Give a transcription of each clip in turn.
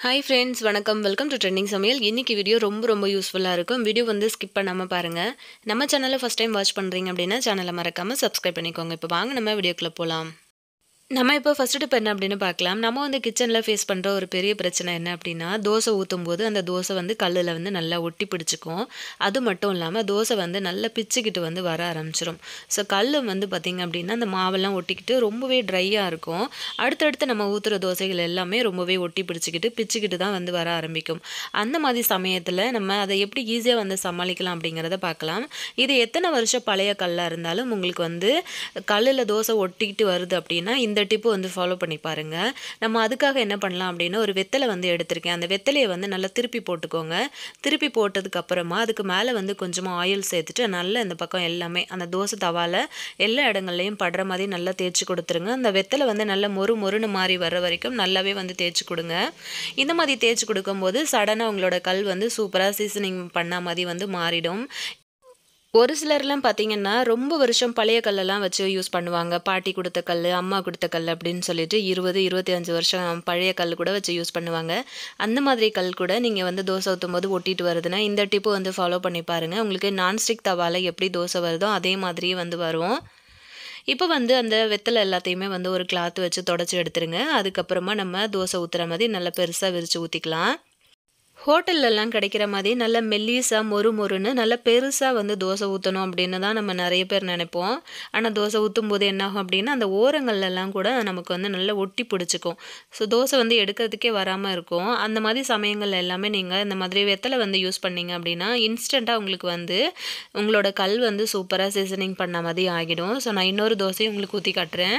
hi friends வணக்கம் welcome to trending சமையல் இன்னைக்கு வீடியோ ரொம்ப ரொம்ப யூஸ்ஃபுல்லாக இருக்கும் வீடியோ வந்து ஸ்கிப் பண்ணாமல் பாருங்கள் நம்ம சேனலை ஃபஸ்ட் டைம் வாட்ச் பண்ணுறீங்க அப்படின்னா சேனலை மறக்காமல் சப்ஸ்கிரைப் பண்ணிக்கோங்க இப்போ வாங்க நம்ம வீடியோக்குள்ளே போகலாம் நம்ம இப்போ ஃபஸ்ட்டு டிப் என்ன அப்படின்னு பார்க்கலாம் நம்ம வந்து கிச்சனில் ஃபேஸ் பண்ணுற ஒரு பெரிய பிரச்சனை என்ன அப்படின்னா தோசை ஊற்றும் போது அந்த தோசை வந்து கல்லில் வந்து நல்லா ஒட்டி பிடிச்சிக்கும் அது மட்டும் இல்லாமல் தோசை வந்து நல்லா பிச்சுக்கிட்டு வந்து வர ஆரம்பிச்சிடும் ஸோ கல் வந்து பார்த்திங்க அப்படின்னா அந்த மாவெல்லாம் ஒட்டிக்கிட்டு ரொம்பவே ட்ரையாக இருக்கும் அடுத்தடுத்து நம்ம ஊற்றுற தோசைகள் எல்லாமே ரொம்பவே ஒட்டி பிடிச்சிக்கிட்டு பிச்சுக்கிட்டு தான் வந்து வர ஆரம்பிக்கும் அந்த மாதிரி சமயத்தில் நம்ம அதை எப்படி ஈஸியாக வந்து சமாளிக்கலாம் அப்படிங்கிறத பார்க்கலாம் இது எத்தனை வருஷம் பழைய கல்லாக இருந்தாலும் உங்களுக்கு வந்து கல்லில் தோசை ஒட்டிக்கிட்டு வருது அப்படின்னா இந்த டிப்பு வந்து ஃபாலோ பண்ணி பாருங்கள் நம்ம அதுக்காக என்ன பண்ணலாம் அப்படின்னா ஒரு வெத்தலை வந்து எடுத்திருக்கேன் அந்த வெத்தலையை வந்து நல்லா திருப்பி போட்டுக்கோங்க திருப்பி போட்டதுக்கு அப்புறமா அதுக்கு மேலே வந்து கொஞ்சமாக ஆயில் சேர்த்துட்டு நல்லா இந்த பக்கம் எல்லாமே அந்த தோசை தவாவில் எல்லா இடங்கள்லையும் படுற மாதிரி நல்லா தேய்ச்சி கொடுத்துருங்க அந்த வெத்தலை வந்து நல்லா மொறு மொறுன்னு மாறி வர்ற வரைக்கும் நல்லாவே வந்து தேய்ச்சி கொடுங்க இந்த மாதிரி தேய்ச்சி கொடுக்கும்போது சடனாக உங்களோட கல் வந்து சூப்பராக சீசனிங் பண்ண மாதிரி வந்து மாறிடும் ஒரு சிலர்லாம் பார்த்தீங்கன்னா ரொம்ப வருஷம் பழைய கல்லெல்லாம் வச்சு யூஸ் பண்ணுவாங்க பாட்டி கொடுத்த கல் அம்மா கொடுத்த கல் அப்படின்னு சொல்லிட்டு இருபது இருபத்தி அஞ்சு வருஷம் பழைய கல் கூட வச்சு யூஸ் பண்ணுவாங்க அந்த மாதிரி கல் கூட நீங்கள் வந்து தோசை ஊற்றும் போது ஒட்டிட்டு வருதுன்னா இந்த டிப்பு வந்து ஃபாலோ பண்ணி பாருங்கள் உங்களுக்கு நான்ஸ்டிக் தவாவில் எப்படி தோசை வருதோ அதே மாதிரியே வந்து வரும் இப்போ வந்து அந்த வெத்தலை எல்லாத்தையுமே வந்து ஒரு கிளாத் வச்சு தொடச்சி எடுத்துருங்க அதுக்கப்புறமா நம்ம தோசை ஊற்றுற மாதிரி நல்லா பெருசாக விரித்து ஊற்றிக்கலாம் ஹோட்டல்லலாம் கிடைக்கிற மாதிரி நல்ல மெல்லிஸாக மொறு மொறுன்னு நல்ல பெருசாக வந்து தோசை ஊற்றணும் அப்படின்னு தான் நம்ம நிறைய பேர் நினைப்போம் ஆனால் தோசை ஊற்றும் போது என்னாகும் அப்படின்னா அந்த ஓரங்கள்லாம் கூட நமக்கு வந்து நல்லா ஒட்டி பிடிச்சிக்கும் ஸோ தோசை வந்து எடுக்கிறதுக்கே வராமல் இருக்கும் அந்த மாதிரி சமயங்கள் எல்லாமே நீங்கள் இந்த மாதிரி வெத்தலை வந்து யூஸ் பண்ணீங்க அப்படின்னா இன்ஸ்டண்ட்டாக உங்களுக்கு வந்து உங்களோட கல் வந்து சூப்பராக சீசனிங் பண்ண மாதிரி ஆகிடும் ஸோ நான் இன்னொரு தோசையும் உங்களுக்கு ஊற்றி காட்டுறேன்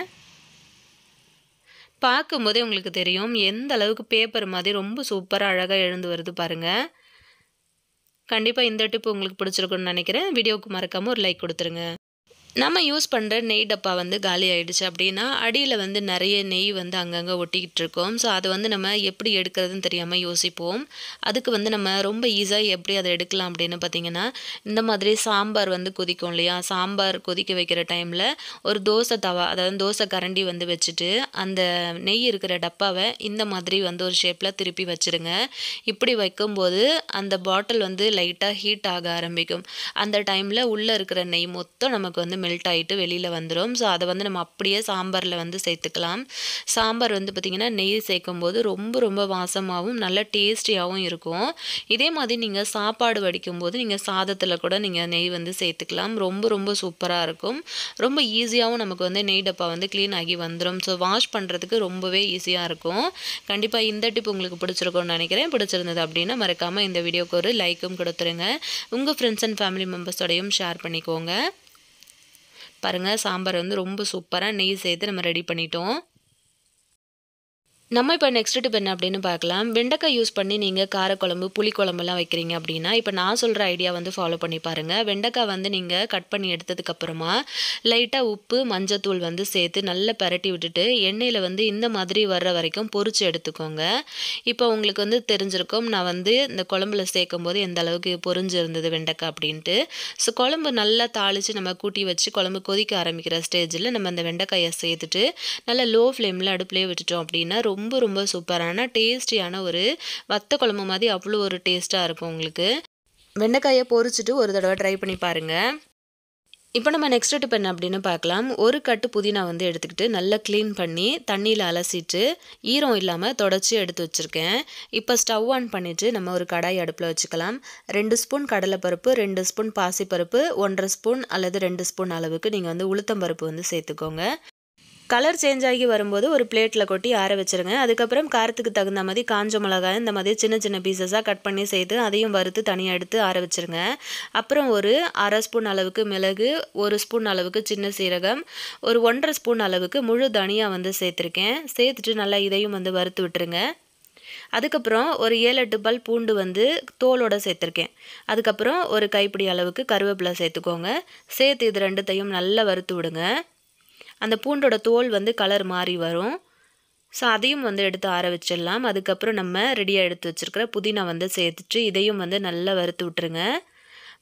பார்க்கும்போதே உங்களுக்கு தெரியும் எந்த அளவுக்கு பேப்பர் மாதிரி ரொம்ப சூப்பராக அழகாக எழுந்து வருது பாருங்கள் கண்டிப்பாக இந்த டிப் உங்களுக்கு பிடிச்சிருக்குன்னு நினைக்கிறேன் வீடியோவுக்கு மறக்காமல் ஒரு லைக் கொடுத்துருங்க நம்ம யூஸ் பண்ணுற நெய் டப்பா வந்து காலி ஆகிடுச்சு அப்படின்னா அடியில் வந்து நிறைய நெய் வந்து அங்கங்கே ஒட்டிக்கிட்டு இருக்கோம் ஸோ அதை வந்து நம்ம எப்படி எடுக்கிறதுன்னு தெரியாமல் யோசிப்போம் அதுக்கு வந்து நம்ம ரொம்ப ஈஸியாக எப்படி அதை எடுக்கலாம் அப்படின்னு பார்த்தீங்கன்னா இந்த மாதிரி சாம்பார் வந்து கொதிக்கும் இல்லையா சாம்பார் கொதிக்க வைக்கிற டைமில் ஒரு தோசை தவா அதாவது தோசை கரண்டி வந்து வச்சுட்டு அந்த நெய் இருக்கிற டப்பாவை இந்த மாதிரி வந்து ஒரு ஷேப்பில் திருப்பி வச்சுருங்க இப்படி வைக்கும்போது அந்த பாட்டில் வந்து லைட்டாக ஹீட் ஆக ஆரம்பிக்கும் அந்த டைமில் உள்ளே இருக்கிற நெய் மொத்தம் நமக்கு வந்து மெல்ட் ஆகிட்டு வெளியில் வந்துடும் ஸோ அதை வந்து நம்ம அப்படியே சாம்பாரில் வந்து சேர்த்துக்கலாம் சாம்பார் வந்து பார்த்திங்கன்னா நெய் சேர்க்கும் போது ரொம்ப ரொம்ப வாசமாகவும் நல்ல டேஸ்டியாகவும் இருக்கும் இதே மாதிரி நீங்கள் சாப்பாடு வடிக்கும் போது நீங்கள் சாதத்தில் கூட நீங்கள் நெய் வந்து சேர்த்துக்கலாம் ரொம்ப ரொம்ப சூப்பராக இருக்கும் ரொம்ப ஈஸியாகவும் நமக்கு வந்து நெய் டப்பா வந்து க்ளீன் ஆகி வந்துடும் ஸோ வாஷ் பண்ணுறதுக்கு ரொம்பவே ஈஸியாக இருக்கும் கண்டிப்பாக இந்த டிப் உங்களுக்கு பிடிச்சிருக்கும்னு நினைக்கிறேன் பிடிச்சிருந்தது அப்படின்னா மறக்காமல் இந்த வீடியோக்கு ஒரு லைக்கும் கொடுத்துருங்க உங்கள் ஃப்ரெண்ட்ஸ் அண்ட் ஃபேமிலி மெம்பர்ஸோடையும் ஷேர் பண்ணிக்கோங்க பாருங்கள் சாம்பார் வந்து ரொம்ப சூப்பராக நெய் சேர்த்து நம்ம ரெடி பண்ணிட்டோம் நம்ம இப்போ நெக்ஸ்ட் டிப் என்ன அப்படின்னு பார்க்கலாம் வெண்டைக்காய் யூஸ் பண்ணி நீங்கள் காரக்குழம்பு புளிக்குழம்புலாம் வைக்கிறீங்க அப்படின்னா இப்போ நான் சொல்கிற ஐடியா வந்து ஃபாலோ பண்ணி பாருங்கள் வெண்டைக்காய் வந்து நீங்கள் கட் பண்ணி எடுத்ததுக்கப்புறமா லைட்டாக உப்பு மஞ்சத்தூள் வந்து சேர்த்து நல்லா பரட்டி விட்டுட்டு எண்ணெயில் வந்து இந்த மாதிரி வர்ற வரைக்கும் பொரிச்சு எடுத்துக்கோங்க இப்போ உங்களுக்கு வந்து தெரிஞ்சிருக்கும் நான் வந்து இந்த குழம்புல சேர்க்கும் போது எந்த அளவுக்கு பொரிஞ்சு இருந்தது வெண்டைக்காய் அப்படின்ட்டு ஸோ குழம்பு நல்லா தாளித்து நம்ம கூட்டி வச்சு குழம்பு கொதிக்க ஆரம்பிக்கிற ஸ்டேஜில் நம்ம அந்த வெண்டைக்காயை சேர்த்துட்டு நல்லா லோ ஃப்ளேமில் அடுப்புலேயே விட்டுட்டோம் அப்படின்னா ரொம்ப ரொம்ப ரொம்ப சூப்பரான டேஸ்டியான ஒரு வத்த குழம்பு மாதிரி அவ்வளோ ஒரு டேஸ்ட்டாக இருக்கும் உங்களுக்கு வெண்டைக்காயை பொரிச்சிட்டு ஒரு தடவை ட்ரை பண்ணி பாருங்கள் இப்போ நம்ம நெக்ஸ்ட் டிப் என்ன அப்படின்னு பார்க்கலாம் ஒரு கட்டு புதினா வந்து எடுத்துக்கிட்டு நல்லா க்ளீன் பண்ணி தண்ணியில் அலசிட்டு ஈரம் இல்லாமல் தொடச்சி எடுத்து வச்சுருக்கேன் இப்போ ஸ்டவ் ஆன் பண்ணிவிட்டு நம்ம ஒரு கடாய் அடுப்பில் வச்சுக்கலாம் ரெண்டு ஸ்பூன் கடலைப்பருப்பு ரெண்டு ஸ்பூன் பாசிப்பருப்பு ஒன்றரை ஸ்பூன் அல்லது ரெண்டு ஸ்பூன் அளவுக்கு நீங்கள் வந்து உளுத்தம்பருப்பு வந்து சேர்த்துக்கோங்க கலர் சேஞ்ச் ஆகி வரும்போது ஒரு பிளேட்டில் கொட்டி ஆற வச்சுருங்க அதுக்கப்புறம் காரத்துக்கு தகுந்த மாதிரி காஞ்ச மிளகாய் இந்த மாதிரி சின்ன சின்ன பீசஸாக கட் பண்ணி சேர்த்து அதையும் வறுத்து தனியாக எடுத்து ஆற வச்சுருங்க அப்புறம் ஒரு அரை ஸ்பூன் அளவுக்கு மிளகு ஒரு ஸ்பூன் அளவுக்கு சின்ன சீரகம் ஒரு ஒன்றரை ஸ்பூன் அளவுக்கு முழு தனியாக வந்து சேர்த்துருக்கேன் சேர்த்துட்டு நல்லா இதையும் வந்து வறுத்து விட்டுருங்க அதுக்கப்புறம் ஒரு ஏழு எட்டு பல் பூண்டு வந்து தோலோட சேர்த்துருக்கேன் அதுக்கப்புறம் ஒரு கைப்பிடி அளவுக்கு கருவேப்பிலை சேர்த்துக்கோங்க சேர்த்து இது ரெண்டுத்தையும் நல்லா வறுத்து விடுங்க அந்த பூண்டோட தோல் வந்து கலர் மாறி வரும் ஸோ அதையும் வந்து எடுத்து ஆற வச்சிடலாம் அதுக்கப்புறம் நம்ம ரெடியாக எடுத்து வச்சுருக்கிற புதினா வந்து சேர்த்துட்டு இதையும் வந்து நல்லா வறுத்து விட்டுருங்க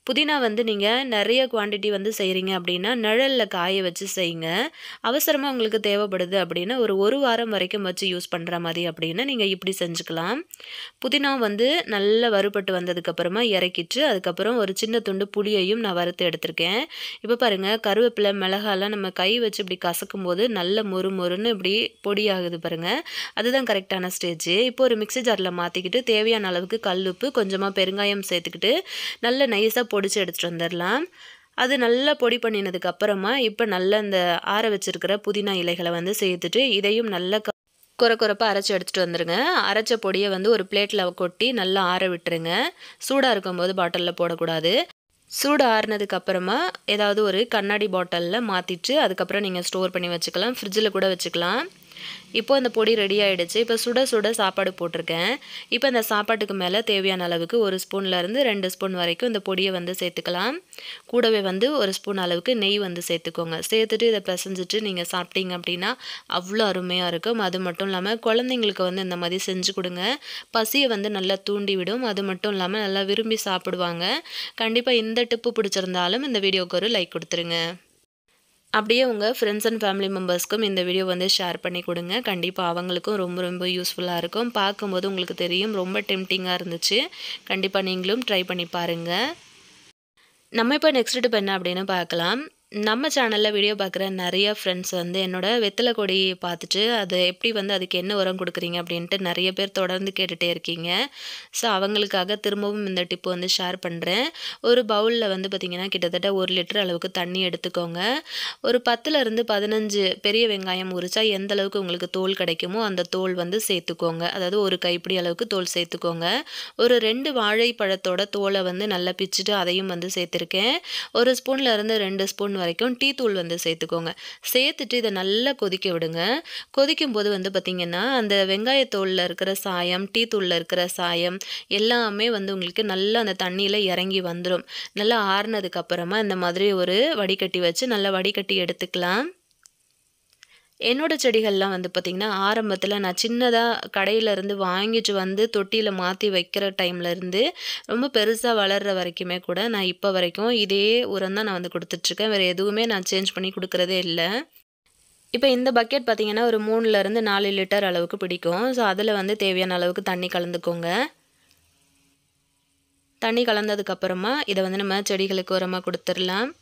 புதினா வந்து நீங்கள் நிறைய குவான்டிட்டி வந்து செய்கிறீங்க அப்படின்னா நிழலில் காய வச்சு செய்யுங்க அவசரமாக உங்களுக்கு தேவைப்படுது அப்படின்னா ஒரு ஒரு வாரம் வரைக்கும் வச்சு யூஸ் பண்ணுற மாதிரி அப்படின்னா நீங்கள் இப்படி செஞ்சுக்கலாம் புதினா வந்து நல்லா வறுபட்டு வந்ததுக்கப்புறமா இறக்கிட்டு அதுக்கப்புறம் ஒரு சின்ன துண்டு புளியையும் நான் வறுத்து எடுத்திருக்கேன் இப்போ பாருங்கள் கருவேப்பிலை மிளகாலாம் நம்ம கை வச்சு இப்படி கசக்கும் போது நல்ல மொறு மொறுன்னு இப்படி பொடியாகுது பாருங்கள் அதுதான் கரெக்டான ஸ்டேஜ் இப்போ ஒரு மிக்ஸி ஜாரில் மாற்றிக்கிட்டு தேவையான அளவுக்கு கல்லுப்பு கொஞ்சமாக பெருங்காயம் சேர்த்துக்கிட்டு நல்ல நைஸாக பொடிச்சு எடுத்துகிட்டு வந்துடலாம் அது நல்லா பொடி பண்ணினதுக்கு அப்புறமா இப்போ நல்லா இந்த ஆற வச்சிருக்கிற புதினா இலைகளை வந்து சேர்த்துட்டு இதையும் நல்லா க குறை குறைப்பாக அரைச்சி எடுத்துகிட்டு வந்துடுங்க அரைச்ச பொடியை வந்து ஒரு பிளேட்டில் கொட்டி நல்லா ஆற விட்டுருங்க சூடாக இருக்கும்போது பாட்டிலில் போடக்கூடாது சூடு ஆறுனதுக்கு அப்புறமா ஏதாவது ஒரு கண்ணாடி பாட்டிலில் மாற்றிட்டு அதுக்கப்புறம் நீங்கள் ஸ்டோர் பண்ணி வச்சுக்கலாம் ஃப்ரிட்ஜில் கூட வச்சுக்கலாம் இப்போ இந்த பொடி ரெடி ஆகிடுச்சு இப்போ சுட சுட சாப்பாடு போட்டிருக்கேன் இப்போ இந்த சாப்பாட்டுக்கு மேலே தேவையான அளவுக்கு ஒரு ஸ்பூன்லேருந்து ரெண்டு ஸ்பூன் வரைக்கும் இந்த பொடியை வந்து சேர்த்துக்கலாம் கூடவே வந்து ஒரு ஸ்பூன் அளவுக்கு நெய் வந்து சேர்த்துக்கோங்க சேர்த்துட்டு இதை பிசைஞ்சிட்டு நீங்கள் சாப்பிட்டீங்க அப்படின்னா அவ்வளோ அருமையாக இருக்கும் அது மட்டும் இல்லாமல் குழந்தைங்களுக்கு வந்து இந்த மாதிரி செஞ்சு கொடுங்க பசியை வந்து நல்லா தூண்டி விடும் அது மட்டும் இல்லாமல் நல்லா விரும்பி சாப்பிடுவாங்க கண்டிப்பாக இந்த டிப்பு பிடிச்சிருந்தாலும் இந்த வீடியோக்கு ஒரு லைக் கொடுத்துருங்க அப்படியே உங்கள் ஃப்ரெண்ட்ஸ் அண்ட் ஃபேமிலி மெம்பர்ஸ்க்கும் இந்த வீடியோ வந்து ஷேர் பண்ணி கொடுங்க கண்டிப்பாக அவங்களுக்கும் ரொம்ப ரொம்ப யூஸ்ஃபுல்லாக இருக்கும் பார்க்கும்போது உங்களுக்கு தெரியும் ரொம்ப டெம்டிங்காக இருந்துச்சு கண்டிப்பாக நீங்களும் ட்ரை பண்ணி பாருங்கள் நம்ம இப்போ நெக்ஸ்ட் டிப் என்ன அப்படின்னு பார்க்கலாம் நம்ம சேனலில் வீடியோ பார்க்குற நிறைய ஃப்ரெண்ட்ஸ் வந்து என்னோடய வெத்தலை கொடி பார்த்துட்டு அது எப்படி வந்து அதுக்கு என்ன உரம் கொடுக்குறீங்க அப்படின்ட்டு நிறைய பேர் தொடர்ந்து கேட்டுகிட்டே இருக்கீங்க ஸோ அவங்களுக்காக திரும்பவும் இந்த டிப்பு வந்து ஷேர் பண்ணுறேன் ஒரு பவுலில் வந்து பார்த்திங்கன்னா கிட்டத்தட்ட ஒரு லிட்டர் அளவுக்கு தண்ணி எடுத்துக்கோங்க ஒரு பத்துலேருந்து பதினஞ்சு பெரிய வெங்காயம் உரிச்சா எந்த அளவுக்கு உங்களுக்கு தோல் கிடைக்குமோ அந்த தோல் வந்து சேர்த்துக்கோங்க அதாவது ஒரு கைப்பிடி அளவுக்கு தோல் சேர்த்துக்கோங்க ஒரு ரெண்டு வாழைப்பழத்தோட தோலை வந்து நல்லா பிச்சுட்டு அதையும் வந்து சேர்த்துருக்கேன் ஒரு ஸ்பூனில் இருந்து ரெண்டு ஸ்பூன் வரைக்கும் டீ தூள் வந்து சேர்த்துக்கோங்க சேர்த்துட்டு இதை நல்லா கொதிக்க விடுங்க கொதிக்கும் போது வந்து பார்த்திங்கன்னா அந்த வெங்காயத்தோலில் இருக்கிற சாயம் டீ தூளில் இருக்கிற சாயம் எல்லாமே வந்து உங்களுக்கு நல்லா அந்த தண்ணியில் இறங்கி வந்துடும் நல்லா ஆறுனதுக்கு அப்புறமா இந்த மாதிரி ஒரு வடிகட்டி வச்சு நல்லா வடிகட்டி எடுத்துக்கலாம் என்னோட செடிகள்லாம் வந்து பார்த்திங்கன்னா ஆரம்பத்தில் நான் சின்னதாக கடையிலேருந்து வாங்கிட்டு வந்து தொட்டியில் மாற்றி வைக்கிற டைம்லேருந்து ரொம்ப பெருசாக வளர்கிற வரைக்குமே கூட நான் இப்போ வரைக்கும் இதே உரம் தான் நான் வந்து கொடுத்துட்ருக்கேன் வேறு எதுவுமே நான் சேஞ்ச் பண்ணி கொடுக்குறதே இல்லை இப்போ இந்த பக்கெட் பார்த்திங்கன்னா ஒரு மூணுலேருந்து நாலு லிட்டர் அளவுக்கு பிடிக்கும் ஸோ அதில் வந்து தேவையான அளவுக்கு தண்ணி கலந்துக்கோங்க தண்ணி கலந்ததுக்கப்புறமா இதை வந்து நம்ம செடிகளுக்கு உரமாக கொடுத்துடலாம்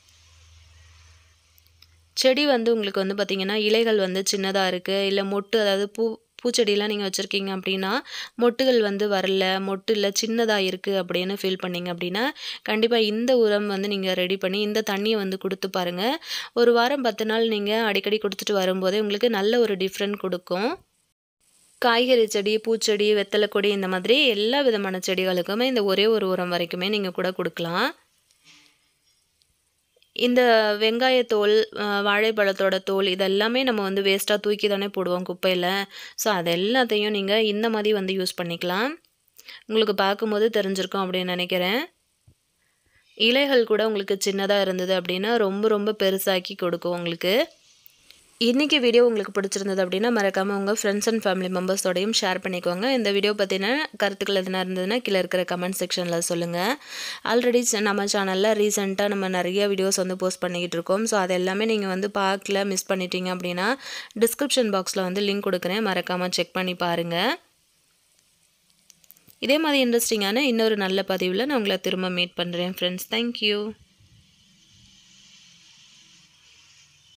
செடி வந்து உங்களுக்கு வந்து பார்த்திங்கன்னா இலைகள் வந்து சின்னதாக இருக்குது இல்லை மொட்டு அதாவது பூ பூச்செடியெலாம் நீங்கள் வச்சுருக்கீங்க அப்படின்னா மொட்டுகள் வந்து வரல மொட்டு இல்லை சின்னதாக இருக்குது அப்படின்னு ஃபீல் பண்ணிங்க அப்படின்னா கண்டிப்பாக இந்த உரம் வந்து நீங்கள் ரெடி பண்ணி இந்த தண்ணியை வந்து கொடுத்து பாருங்கள் ஒரு வாரம் பத்து நாள் நீங்கள் அடிக்கடி கொடுத்துட்டு வரும்போதே உங்களுக்கு நல்ல ஒரு டிஃப்ரெண்ட் கொடுக்கும் காய்கறி செடி பூச்செடி வெத்தலை கொடி இந்த மாதிரி எல்லா விதமான செடிகளுக்குமே இந்த ஒரே ஒரு உரம் வரைக்குமே நீங்கள் கூட கொடுக்கலாம் இந்த வெங்காயத்தோல் வாழைப்பழத்தோட தோல் இதெல்லாமே நம்ம வந்து வேஸ்ட்டாக தூக்கி தானே போடுவோம் குப்பையில் ஸோ அது எல்லாத்தையும் நீங்கள் இந்த மாதிரி வந்து யூஸ் பண்ணிக்கலாம் உங்களுக்கு பார்க்கும்போது தெரிஞ்சிருக்கும் அப்படின்னு நினைக்கிறேன் இலைகள் கூட உங்களுக்கு சின்னதாக இருந்தது அப்படின்னா ரொம்ப ரொம்ப பெருசாக்கி கொடுக்கும் உங்களுக்கு இன்றைக்கி வீடியோ உங்களுக்கு பிடிச்சிருந்தது அப்படின்னா மறக்காமல் உங்கள் ஃப்ரெண்ட்ஸ் அண்ட் ஃபேமிலி மெம்பர்ஸோடையும் ஷேர் பண்ணிக்கோங்க இந்த வீடியோ பற்றின கருத்துக்கள் எதுனா இருந்ததுன்னா கீழே இருக்கிற கமெண்ட் செக்ஷனில் சொல்லுங்கள் ஆல்ரெடி நம்ம சேனலில் ரீசெண்டாக நம்ம நிறைய வீடியோஸ் வந்து போஸ்ட் பண்ணிக்கிட்டு இருக்கோம் ஸோ அது எல்லாமே நீங்கள் வந்து பார்க்கல மிஸ் பண்ணிட்டீங்க அப்படின்னா டிஸ்கிரிப்ஷன் பாக்ஸில் வந்து லிங்க் கொடுக்குறேன் மறக்காமல் செக் பண்ணி பாருங்கள் இதே மாதிரி இன்ட்ரெஸ்டிங்கான இன்னொரு நல்ல பதிவில் நான் உங்களை திரும்ப மீட் பண்ணுறேன் ஃப்ரெண்ட்ஸ் தேங்க்யூ